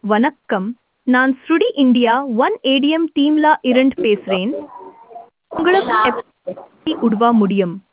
வணக்கம் நான் ஸ்ருடி இந்தியா ஒன் ஏடிஎம் டீம்ல இருந்து பேசுறேன் உங்களுக்கு எப்படி உதவ முடியும்